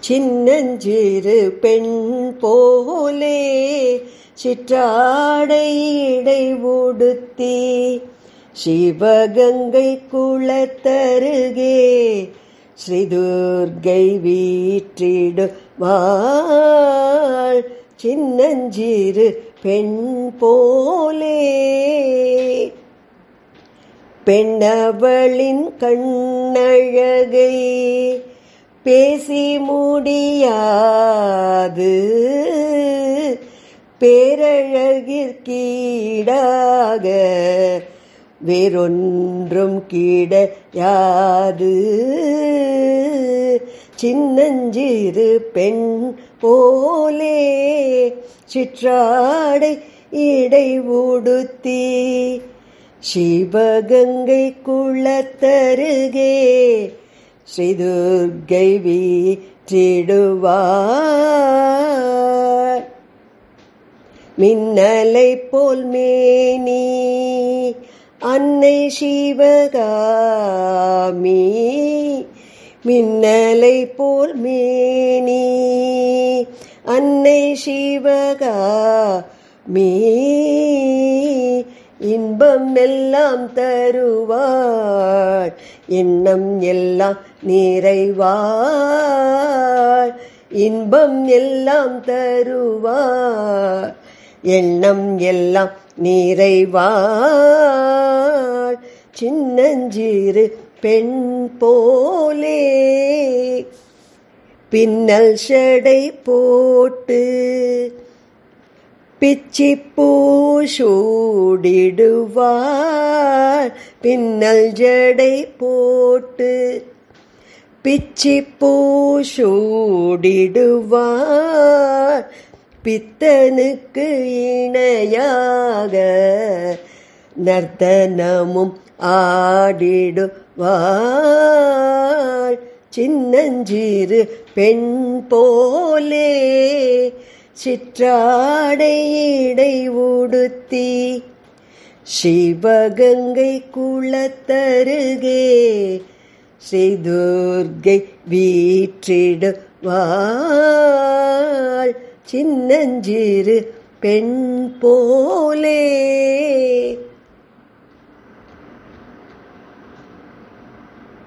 சின்னஞ்சிறு பெண் போலே சிற்றாடை இடை உடுத்தி சிவகங்கை குளத்தருகே ஸ்ரீதுர்கை வீற்றிடுவாள் சின்னஞ்சிறு பெண் போலே பெண்ணவளின் கண்ணழகை பேசி முடியாது பேரழகிற்கீடாக வேறொன்றும் கிடையாது சின்னஞ்சிறு பெண் போலே சிற்றாடை இடை உடுத்தி சிவகங்கை குளத்தருகே ஸ்ரீதுர்கை வீற்றிடுவார் மின்னலை போல் மேனி அன்னை சிவகாமி மின்னலை போல் மேனி அன்னை சிவகாமி இன்பம் எல்லாம் தருவாள் எண்ணம் எல்லாம் நிறைவாள் இன்பம் எல்லாம் தருவாள் எண்ணம் எல்லாம் நிறைவாள் சின்னஞ்சிறு பெண் போலே பின்னல் ஷடை போட்டு பிச்சி பூசூடிடுவார் பின்னல் ஜடை போட்டு பிச்சி பூசூடிடுவார் பித்தனுக்கு இணையாக நர்த்தனமும் ஆடிடுவாள் சின்னஞ்சிறு பெண் போலே சிற்றாடை இடை உடுத்தி சிவகங்கை குளத்தருகே ஸ்ரீதுர்கை வீற்றிடுவாள் சின்னஞ்சிறு பெண் போலே